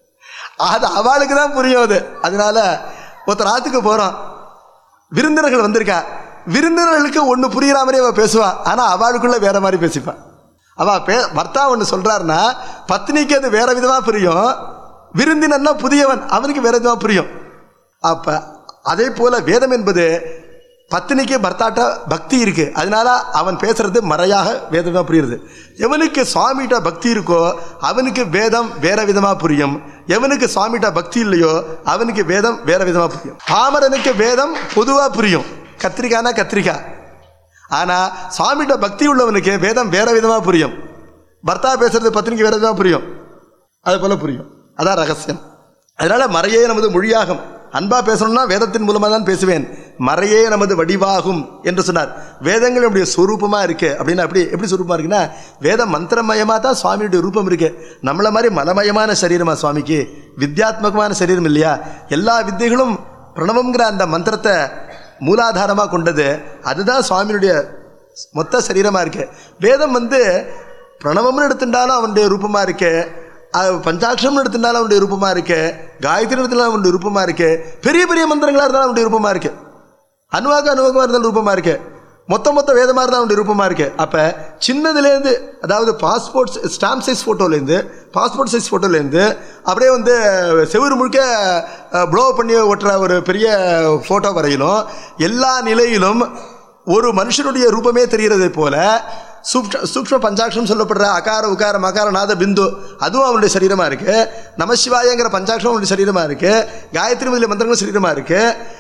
அது அவளுக்கு தான் புரியும் அது அதனால ஒருத்தர் ஆத்துக்கு போகிறோம் விருந்தினர்கள் வந்திருக்கா விருந்தினர்களுக்கு ஒன்று புரியுற மாதிரி அவள் பேசுவா ஆனால் அவளுக்குள்ள வேற மாதிரி பேசிப்பா அவள் பே பர்த்தா ஒன்று சொல்கிறாருன்னா பத்னிக்கு அது வேற விதமாக புரியும் விருந்தினன்னா புதியவன் அவனுக்கு வேற விதமாக புரியும் அப்போ அதே போல வேதம் என்பது பத்தினிக்கு பர்த்தாட்ட பக்தி இருக்கு அதனால அவன் பேசுறது மறையாக வேதமாக புரியுறது எவனுக்கு சுவாமிகிட்ட பக்தி இருக்கோ அவனுக்கு வேதம் வேற விதமாக புரியும் எவனுக்கு சுவாமிகிட்ட பக்தி இல்லையோ அவனுக்கு வேதம் வேற விதமாக புரியும் பாமரனுக்கு வேதம் பொதுவாக புரியும் கத்திரிக்காய்னா கத்திரிக்காய் ஆனால் சுவாமிகிட்ட பக்தி உள்ளவனுக்கு வேதம் வேற விதமாக புரியும் பர்த்தா பேசுறது பத்தினிக்கு வேற விதமாக புரியும் அது போல புரியும் அதான் ரகசியம் அதனால மறையே நமது மொழியாகும் அன்பா பேசணும்னா வேதத்தின் மூலமாக தான் பேசுவேன் மறையே நமது வடிவாகும் என்று சொன்னார் வேதங்கள் நம்முடைய சுரூபமா இருக்கு அப்படின்னா எப்படி எப்படி சுரூபமா இருக்குன்னா வேதம் மந்திரமயமா தான் சுவாமியுடைய ரூபம் இருக்கு நம்மள மாதிரி மலமயமான சரீரமா சுவாமிக்கு வித்யாத்மகமான சரீரம் இல்லையா எல்லா வித்தைகளும் பிரணவம்ங்கிற அந்த மந்திரத்தை மூலாதாரமாக கொண்டது அதுதான் சுவாமியுடைய மொத்த சரீரமாக இருக்கு வேதம் வந்து பிரணவம்னு எடுத்துட்டாலும் அவனுடைய ரூபமாக இருக்கு அஹ் பஞ்சாட்சரம்னு எடுத்துட்டாலும் அவனுடைய ரூபமாக இருக்கு காயத்ரி எடுத்துட்டாலும் அவனுடைய ரூபமாக இருக்கு பெரிய பெரிய மந்திரங்களாக இருந்தாலும் அவனுடைய ரூபமாக இருக்கு அணுவாக அணுவகமாக இருந்தாலும் ரூபமாக இருக்கு மொத்த மொத்த வேதமாக இருந்தால் அவனுடைய ரூபமாக இருக்கு அப்போ சின்னதுலேருந்து அதாவது பாஸ்போர்ட் ஸ்டாம்ப் சைஸ் ஃபோட்டோலேருந்து பாஸ்போர்ட் சைஸ் ஃபோட்டோலேருந்து அப்படியே வந்து செவுரு முழுக்க ப்ளோ பண்ணி ஒட்டுற ஒரு பெரிய ஃபோட்டோ வரையிலும் எல்லா நிலையிலும் ஒரு மனுஷனுடைய ரூபமே தெரிகிறது போல சூக்ஷ சூக்ஷ்ம பஞ்சாட்சரம் சொல்லப்படுற அகார உகார மகார நாத பிந்து அதுவும் அவனுடைய சரீரமாக இருக்கு நமசிவாயங்கிற பஞ்சாட்சரம் அவனுடைய சரீரமாக இருக்கு காயத்ரி முதலிய மந்திரங்களும் சரீரமாக இருக்கு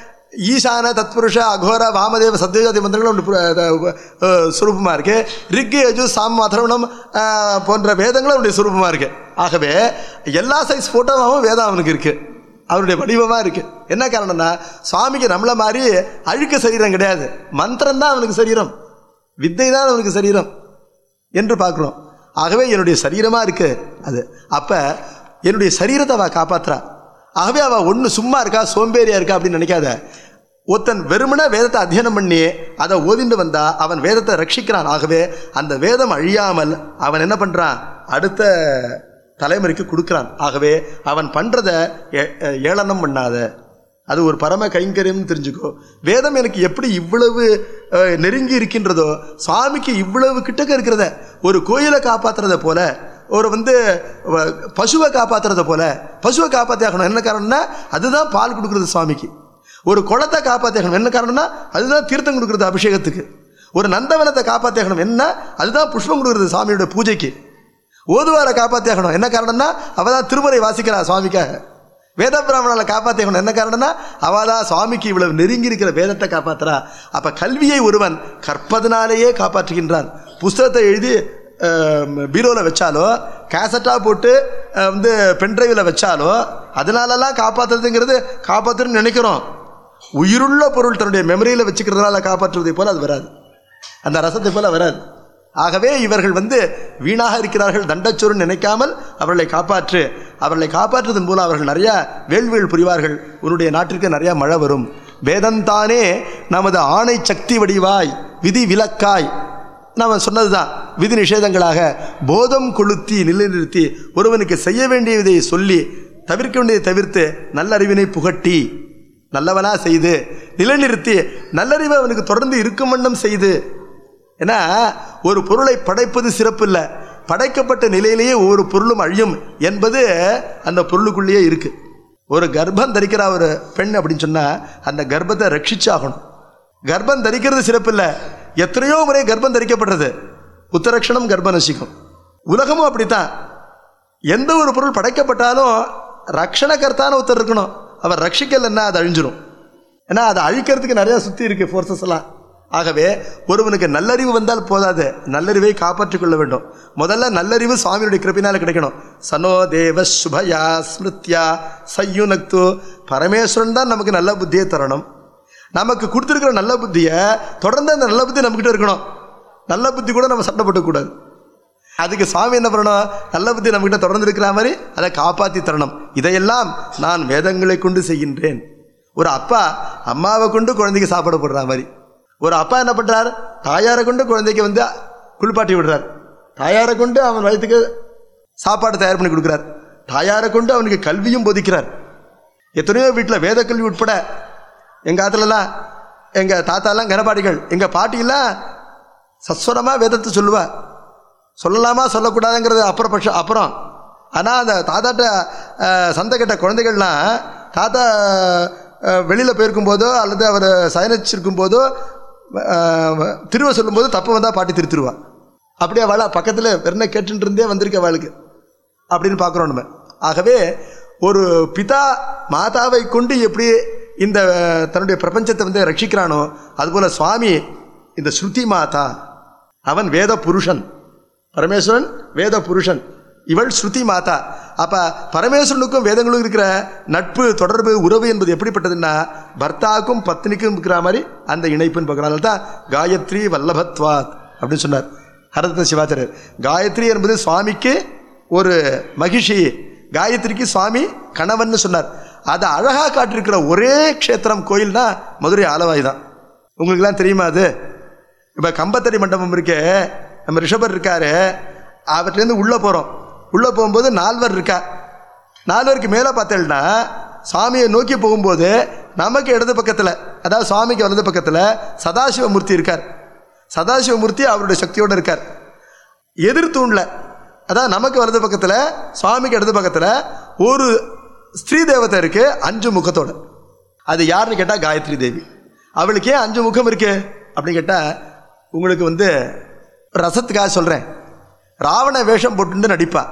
ஈசான தத்புருஷ அகோர வாமதேவ சத்யஜாதி மந்திரங்களும் சுரூபமாக இருக்கு ரிக்கு யஜு சாம் அதர்வணம் அஹ், போன்ற வேதங்களும் அவனுடைய சுரூபமாக இருக்கு ஆகவே எல்லா சைஸ் ஃபோட்டோவாகவும் வேதம் அவனுக்கு இருக்கு அவருடைய வடிவமாக இருக்கு என்ன காரணம்னா சுவாமிக்கு நம்மள மாதிரி அழுக்க சரீரம் கிடையாது மந்திரம் தான் அவனுக்கு சரீரம் வித்தை தான் அவனுக்கு சரீரம் என்று பார்க்குறோம் ஆகவே என்னுடைய சரீரமாக இருக்கு அது அப்போ என்னுடைய சரீரத்தை அவள் காப்பாத்துறா ஆகவே அவள் ஒன்று சும்மா இருக்கா சோம்பேறியா இருக்கா அப்படின்னு நினைக்காத ஒருத்தன் வெறுமனே வேதத்தை அத்தியனம் பண்ணி அதை ஓதிண்டு வந்தா அவன் வேதத்தை ரட்சிக்கிறான் ஆகவே அந்த வேதம் அழியாமல் அவன் என்ன பண்ணுறான் அடுத்த தலைமுறைக்கு கொடுக்குறான் ஆகவே அவன் பண்ணுறதை ஏளனம் பண்ணாத அது ஒரு பரம கைங்கரியம்னு தெரிஞ்சுக்கோ வேதம் எனக்கு எப்படி இவ்வளவு அஹ், நெருங்கி இருக்கின்றதோ சுவாமிக்கு இவ்வளவு கிட்டக்க இருக்கிறத ஒரு கோயிலை காப்பாத்துறத போல ஒரு வந்து வ- பசுவை காப்பாத்துறத போல பசுவை காப்பாற்றி ஆகணும் என்ன காரணம்னா அதுதான் பால் கொடுக்குறது சுவாமிக்கு ஒரு குளத்தை காப்பாற்றி ஆகணும் என்ன காரணம்னா அதுதான் தீர்த்தம் கொடுக்குறது அபிஷேகத்துக்கு ஒரு நந்தவனத்தை காப்பாற்றி ஆகணும் என்ன அதுதான் புஷ்பம் கொடுக்குறது சுவாமியோட பூஜைக்கு ஓதுவாரை காப்பாற்றி ஆகணும் என்ன காரணம்னா அவள் தான் திருமுறை வாசிக்கிறா சுவாமிக்காக வேத பிராமணால காப்பாற்றிக்கணும் என்ன காரணம்னா அவள் தான் சுவாமிக்கு இவ்வளவு நெருங்கி இருக்கிற வேதத்தை காப்பாத்துறா அப்போ கல்வியை ஒருவன் கற்பதனாலேயே காப்பாற்றுகின்றான் புஸ்தகத்தை எழுதி பீரோவில் வச்சாலோ கேசட்டாக போட்டு அஹ், வந்து பென்ட்ரைவில் வச்சாலோ அதனாலலாம் காப்பாற்றுறதுங்கிறது காப்பாற்றுன்னு நினைக்கிறோம் உயிருள்ள பொருள் தன்னுடைய மெமரியில் வச்சுக்கிறதுனால காப்பாற்றுவதை போல அது வராது அந்த ரசத்தை போல வராது ஆகவே இவர்கள் வந்து வீணாக இருக்கிறார்கள் தண்டச்சோறுன்னு நினைக்காமல் அவர்களை காப்பாற்று அவர்களை காப்பாற்றுவதன் மூலம் அவர்கள் நிறைய வேள்விகள் புரிவார்கள் உன்னுடைய நாட்டிற்கு நிறைய மழை வரும் வேதந்தானே நமது ஆணை சக்தி வடிவாய் விதி விலக்காய் நாம் சொன்னதுதான் விதி நிஷேதங்களாக போதம் கொளுத்தி நிலைநிறுத்தி ஒருவனுக்கு செய்ய வேண்டியதை சொல்லி தவிர்க்க வேண்டியதை தவிர்த்து நல்லறிவினை புகட்டி நல்லவனா செய்து நிலைநிறுத்தி நல்லறிவை அவனுக்கு தொடர்ந்து இருக்கும் வண்ணம் செய்து ஏன்னா ஒரு பொருளை படைப்பது சிறப்பு இல்லை படைக்கப்பட்ட நிலையிலேயே ஒவ்வொரு பொருளும் அழியும் என்பது அந்த பொருளுக்குள்ளேயே இருக்கு ஒரு கர்ப்பம் தரிக்கிற ஒரு பெண் அப்படின்னு சொன்னா அந்த கர்ப்பத்தை ரட்சிச்சாகணும் கர்ப்பம் தரிக்கிறது சிறப்பு இல்லை எத்தனையோ முறை கர்ப்பம் தரிக்கப்படுறது உத்தரக்ஷணம் கர்ப்ப நசிக்கும் உலகமும் அப்படித்தான் எந்த ஒரு பொருள் படைக்கப்பட்டாலும் ரக்ஷணகர்த்தான ஒருத்தர் இருக்கணும் அவர் ரட்சிக்கலைன்னா அது அழிஞ்சிரும் ஏன்னா அதை அழிக்கிறதுக்கு நிறைய சுற்றி இருக்கு ஃபோர்ஸஸ் எல்லாம் ஆகவே ஒருவனுக்கு நல்லறிவு வந்தால் போதாது நல்லறிவை காப்பாற்றிக் கொள்ள வேண்டும் முதல்ல நல்லறிவு சுவாமியுடைய கிருப்பினால கிடைக்கணும் சனோ தேவ சுபயா ஸ்மிருத்யா சையுனக்து பரமேஸ்வரன் தான் நமக்கு நல்ல புத்தியை தரணும் நமக்கு கொடுத்துருக்கிற நல்ல புத்தியை தொடர்ந்து அந்த நல்ல புத்தி நம்மக்கிட்ட இருக்கணும் நல்ல புத்தி கூட நம்ம சட்டப்பட்டுக்கூடாது அதுக்கு சுவாமி என்ன பண்ணணும் நல்ல புத்தி நம்மகிட்ட தொடர்ந்து இருக்கிற மாதிரி அதை காப்பாற்றி தரணும் இதையெல்லாம் நான் வேதங்களை கொண்டு செய்கின்றேன் ஒரு அப்பா அம்மாவை கொண்டு குழந்தைக்கு சாப்பாடு போடுற மாதிரி ஒரு அப்பா என்ன பண்றார் தாயாரை கொண்டு குழந்தைக்கு வந்து குளிப்பாட்டி விடுறார் தாயாரை கொண்டு அவன் வயிற்றுக்கு சாப்பாடு தயார் பண்ணி கொடுக்குறார் தாயாரை கொண்டு அவனுக்கு கல்வியும் போதிக்கிறார் எத்தனையோ வீட்டில் வேத கல்வி உட்பட எங்கள் ஆத்துலலாம் எங்கள் தாத்தாலாம் கனபாடிகள் எங்கள் பாட்டியெல்லாம் சஸ்வரமாக வேதத்தை சொல்லுவா சொல்லலாமா சொல்லக்கூடாதுங்கிறது அப்புறப்பட்சம் அப்புறம் ஆனால் அந்த தாத்தாட்ட அஹ், சந்தை கட்ட குழந்தைகள்லாம் தாத்தா வெளியில் போயிருக்கும் போதோ அல்லது அவர் சயனிச்சிருக்கும் போதோ அஹ், திருவ சொல்லும்போது தப்பு வந்தால் பாட்டி திருத்திருவா அப்படியே அவளா பக்கத்தில் வெறும் கேட்டுட்டு இருந்தே வந்திருக்க அவளுக்கு அப்படின்னு பார்க்குறோம் நம்ம ஆகவே ஒரு பிதா மாதாவை கொண்டு எப்படி இந்த அஹ், தன்னுடைய பிரபஞ்சத்தை வந்து ரட்சிக்கிறானோ அதுபோல் சுவாமி இந்த ஸ்ருதி மாதா அவன் வேத புருஷன் பரமேஸ்வரன் வேத புருஷன் இவள் ஸ்ருதி மாதா அப்ப பரமேஸ்வரனுக்கும் வேதங்களுக்கும் இருக்கிற நட்பு தொடர்பு உறவு என்பது எப்படிப்பட்டதுன்னா பர்த்தாவுக்கும் பத்னிக்கும் இருக்கிற மாதிரி அந்த இணைப்புன்னு பார்க்குறாங்க தான் காயத்ரி வல்லபத்வாத் அப்படின்னு சொன்னார் ஹரத சிவாச்சாரியர் காயத்ரி என்பது சுவாமிக்கு ஒரு மகிஷி காயத்ரிக்கு சுவாமி கணவன்னு சொன்னார் அதை அழகா காட்டியிருக்கிற ஒரே க்ஷேத்திரம் கோயில்னா மதுரை ஆலவாய் தான் உங்களுக்குலாம் தெரியுமா அது இப்போ கம்பத்தடி மண்டபம் இருக்கே நம்ம ரிஷபர் இருக்காரு அவர்லேருந்து உள்ளே போகிறோம் உள்ளே போகும்போது நால்வர் இருக்கா நால்வருக்கு மேலே பார்த்தேன்னா சாமியை நோக்கி போகும்போது நமக்கு இடது பக்கத்தில் அதாவது சுவாமிக்கு வலது பக்கத்தில் சதாசிவமூர்த்தி இருக்கார் சதாசிவமூர்த்தி அவருடைய சக்தியோடு இருக்கார் எதிர் தூணில் அதாவது நமக்கு வலது பக்கத்தில் சுவாமிக்கு இடது பக்கத்தில் ஒரு ஸ்ரீ தேவதை இருக்கு அஞ்சு முகத்தோட அது யாருன்னு கேட்டால் காயத்ரி தேவி அவளுக்கு ஏன் அஞ்சு முகம் இருக்கு அப்படின்னு கேட்டால் உங்களுக்கு வந்து ரசத்துக்காக சொல்கிறேன் ராவண வேஷம் போட்டுட்டு நடிப்பா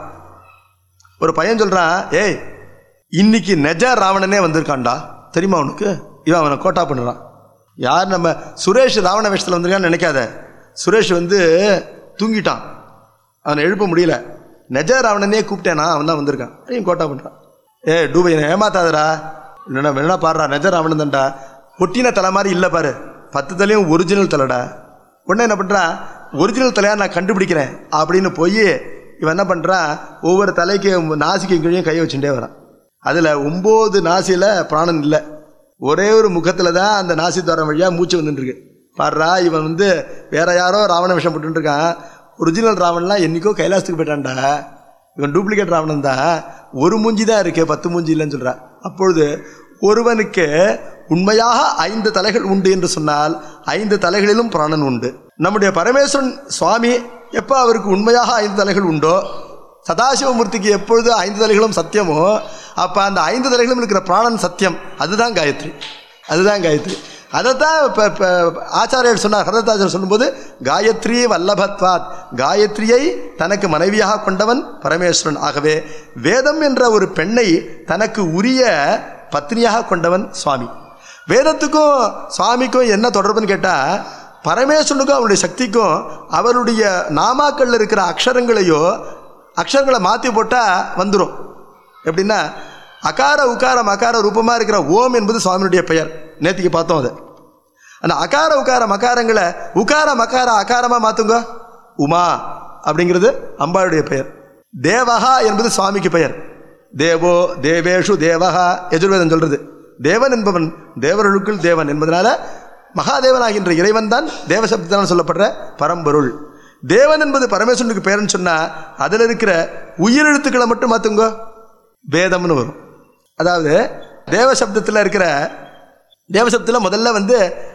ஒரு பையன் சொல்கிறான் ஏய் இன்னைக்கு நெஜ ராவணனே வந்திருக்கான்டா தெரியுமா உனக்கு இவன் அவனை கோட்டா பண்ணுறான் யார் நம்ம சுரேஷ் ராவண வேஷத்தில் வந்திருக்கான்னு நினைக்காத சுரேஷ் வந்து தூங்கிட்டான் அவனை எழுப்ப முடியல நெஜ ராவணனே கூப்பிட்டேனா அவன் தான் வந்திருக்கான் ஐயும் கோட்டா பண்ணுறான் ஏ டூபை என்னை ஏமாத்தாதடா என்ன வேணா பாடுறா நெஜ ராவணன் தான்டா ஒட்டின தலை மாதிரி இல்லை பாரு பத்து தலையும் ஒரிஜினல் தலைடா உடனே என்ன பண்ணுறான் ஒரிஜினல் தலையா நான் கண்டுபிடிக்கிறேன் அப்படின்னு போய் இவன் என்ன பண்ணுறான் ஒவ்வொரு தலைக்கு நாசிக்கு கீழே கையை வச்சுட்டே வரான் அதில் ஒம்பது நாசியில் பிராணன் இல்லை ஒரே ஒரு முகத்தில் தான் அந்த நாசி துவாரம் வழியாக மூச்சு வந்துட்டு இருக்கு பாடுறா இவன் வந்து வேற யாரோ ராவண விஷம் போட்டுட்டு இருக்கான் ஒரிஜினல் ராவணன்லாம் என்னைக்கோ கைலாசத்துக்கு போயிட்டான்டா இவன் டூப்ளிகேட் ராவணன் தான் ஒரு மூஞ்சி தான் இருக்கு பத்து மூஞ்சி இல்லைன்னு சொல்றா அப்பொழுது ஒருவனுக்கு உண்மையாக ஐந்து தலைகள் உண்டு என்று சொன்னால் ஐந்து தலைகளிலும் பிராணன் உண்டு நம்முடைய பரமேஸ்வரன் சுவாமி எப்போ அவருக்கு உண்மையாக ஐந்து தலைகள் உண்டோ சதாசிவமூர்த்திக்கு எப்பொழுது ஐந்து தலைகளும் சத்தியமோ அப்போ அந்த ஐந்து தலைகளும் இருக்கிற பிராணன் சத்தியம் அதுதான் காயத்ரி அதுதான் காயத்ரி அதைத்தான் இப்போ இப்போ ஆச்சாரியர் சொன்னார் ஹரதாச்சாரியர் சொல்லும்போது காயத்ரி வல்லபத்வாத் காயத்ரியை தனக்கு மனைவியாக கொண்டவன் பரமேஸ்வரன் ஆகவே வேதம் என்ற ஒரு பெண்ணை தனக்கு உரிய பத்னியாக கொண்டவன் சுவாமி வேதத்துக்கும் சுவாமிக்கும் என்ன தொடர்புன்னு கேட்டால் பரமேஸ்வரனுக்கும் அவருடைய சக்திக்கும் அவருடைய நாமாக்கள்ல இருக்கிற அக்ஷரங்களையோ அக்ஷரங்களை மாற்றி போட்டால் வந்துடும் எப்படின்னா அகார உகாரம் அகார ரூபமாக இருக்கிற ஓம் என்பது சுவாமியுடைய பெயர் நேத்திக்கு பார்த்தோம் அது அந்த அகார உகார மகாரங்களை உகார மகார அகாரமாக மாற்றுங்க உமா அப்படிங்கிறது அம்பாளுடைய பெயர் தேவஹா என்பது சுவாமிக்கு பெயர் தேவோ தேவேஷு தேவஹா எஜுர்வேதம் சொல்றது தேவன் என்பவன் தேவர்களுக்குள் தேவன் என்பதனால மகாதேவனாகின்ற இறைவன் தான் தேவசப்தனால் சொல்லப்படுற பரம்பொருள் தேவன் என்பது பரமேஸ்வரனுக்கு பேருன்னு சொன்னா அதுல இருக்கிற உயிரெழுத்துக்களை மட்டும் மாத்துங்க வேதம்னு வரும் அதாவது தேவ சப்தத்தில் இருக்கிற தேவ சப்தத்தில் முதல்ல வந்து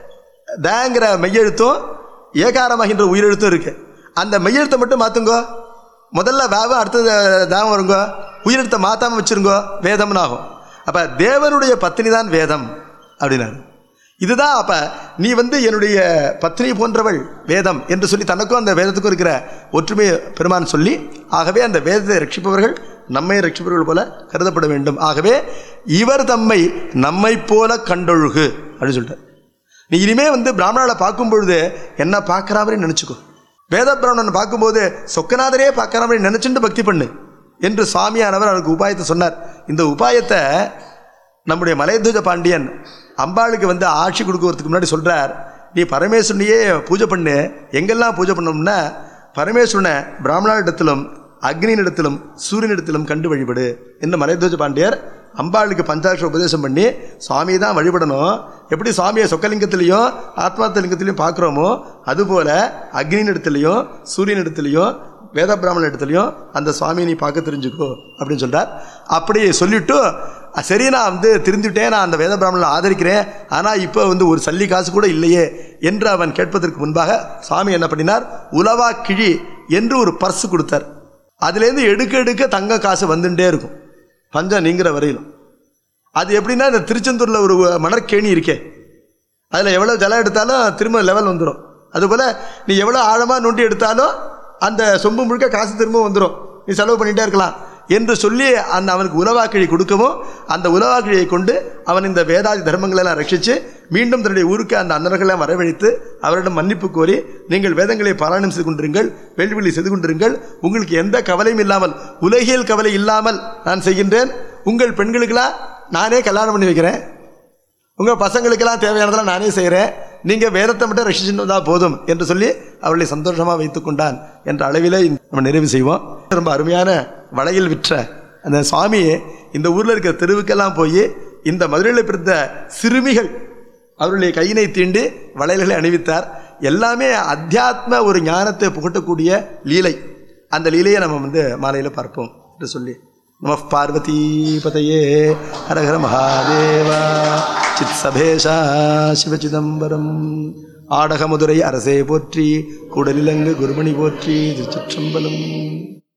தேங்கிற மெய்யெழுத்தும் ஏகாரமாகின்ற உயிரெழுத்தும் இருக்கு அந்த மெய்யெழுத்தை மட்டும் மாத்துங்க முதல்ல வேவம் அடுத்தது தாவம் வருங்க உயிரெழுத்தை மாத்தாம வச்சிருங்க வேதம்னு ஆகும் அப்ப தேவனுடைய பத்தினி தான் வேதம் அப்படின்னாரு இதுதான் அப்ப நீ வந்து என்னுடைய பத்னி போன்றவள் வேதம் என்று சொல்லி தனக்கும் அந்த வேதத்துக்கும் இருக்கிற ஒற்றுமை பெருமான் சொல்லி ஆகவே அந்த வேதத்தை ரட்சிப்பவர்கள் நம்மை ரட்சிப்பவர்கள் போல கருதப்பட வேண்டும் ஆகவே இவர் தம்மை நம்மை போல கண்டொழுகு அப்படின்னு சொல்லிட்டார் நீ இனிமே வந்து பிராமணாவை பார்க்கும் பொழுது என்ன பார்க்குற மாதிரி நினச்சிக்கோ வேத பிராமணன் பார்க்கும்போது சொக்கநாதரே பார்க்குற மாதிரி நினச்சிட்டு பக்தி பண்ணு என்று சுவாமியானவர் அவருக்கு உபாயத்தை சொன்னார் இந்த உபாயத்தை நம்முடைய மலையத்வஜ பாண்டியன் அம்பாளுக்கு வந்து ஆட்சி கொடுக்கறதுக்கு முன்னாடி சொல்றார் நீ பரமேஸ்வரனையே பூஜை பண்ணு எங்கெல்லாம் பூஜை பண்ணோம்னா பரமேஸ்வரனை பிராமணனிடத்திலும் அக்னியினிடத்திலும் சூரியனிடத்திலும் கண்டு வழிபடு என்று மலையத்வஜ பாண்டியர் அம்பாளுக்கு பஞ்சாட்சர உபதேசம் பண்ணி சுவாமியை தான் வழிபடணும் எப்படி சுவாமியை சொக்கலிங்கத்திலையும் ஆத்மார்த்த லிங்கத்திலையும் பார்க்குறோமோ அதுபோல அக்னியினிடத்திலையும் சூரியனிடத்திலையும் வேத பிராமண இடத்துலையும் அந்த சுவாமியை நீ பார்க்க தெரிஞ்சுக்கோ அப்படின்னு சொல்றார் அப்படி சொல்லிட்டு "அ, சரி நான் வந்து திருந்திட்டேன் நான் அந்த வேத பிராமணனை ஆதரிக்கிறேன் ஆனால் இப்போ வந்து ஒரு சல்லி காசு கூட இல்லையே என்று அவன் கேட்பதற்கு முன்பாக சுவாமி என்ன பண்ணினார் உலவா கிழி என்று ஒரு பர்ஸ் கொடுத்தார் அதுலேருந்து எடுக்க எடுக்க தங்க காசு வந்துட்டே இருக்கும் பஞ்சம் நீங்கிற வரையிலும் அது எப்படின்னா இந்த திருச்செந்தூரில் ஒரு மணற்கேணி இருக்கே அதில் எவ்வளோ ஜலம் எடுத்தாலும் திரும்ப லெவல் வந்துடும் அதுபோல் நீ எவ்வளோ ஆழமாக நோண்டி எடுத்தாலும் அந்த சொம்பு முழுக்க காசு திரும்ப வந்துடும் நீ செலவு பண்ணிகிட்டே இருக்கலாம் என்று சொல்லி அந்த அவனுக்கு உலவாக்கிழி கொடுக்கவும் அந்த உலவாக்கிழியை கொண்டு அவன் இந்த வேதாதி தர்மங்களெல்லாம் ரட்சித்து மீண்டும் தன்னுடைய ஊருக்கு அந்த அன்னர்களெல்லாம் வரவழைத்து அவரிடம் மன்னிப்பு கோரி நீங்கள் வேதங்களை பாராயணம் செய்து கொண்டிருங்கள் வேள்விகளை செய்து கொண்டிருங்கள் உங்களுக்கு எந்த கவலையும் இல்லாமல் உலகியல் கவலை இல்லாமல் நான் செய்கின்றேன் உங்கள் பெண்களுக்கெல்லாம் நானே கல்யாணம் பண்ணி வைக்கிறேன் உங்கள் பசங்களுக்கெல்லாம் தேவையானதெல்லாம் நானே செய்கிறேன் நீங்கள் வேதத்தை மட்டும் ரசிச்சுட்டு வந்தால் போதும் என்று சொல்லி அவர்களை சந்தோஷமாக வைத்துக் கொண்டான் என்ற அளவிலே நம்ம நிறைவு செய்வோம் ரொம்ப அருமையான வளையல் விற்ற அந்த சுவாமி இந்த ஊரில் இருக்கிற தெருவுக்கெல்லாம் போய் இந்த மதுரையில் பிறந்த சிறுமிகள் அவருடைய கையினை தீண்டி வளையல்களை அணிவித்தார் எல்லாமே அத்தியாத்ம ஒரு ஞானத்தை புகட்டக்கூடிய லீலை அந்த லீலையை நம்ம வந்து மாலையில் பார்ப்போம் என்று சொல்லி நம பார்வதி பதையே ஹரஹர மகாதேவா சித் சபேஷா சிவசிதம்பரம் ஆடகமுதுரை அரசே போற்றி கூடலிலங்கு குருமணி போற்றி திருச்சிற்றம்பலம்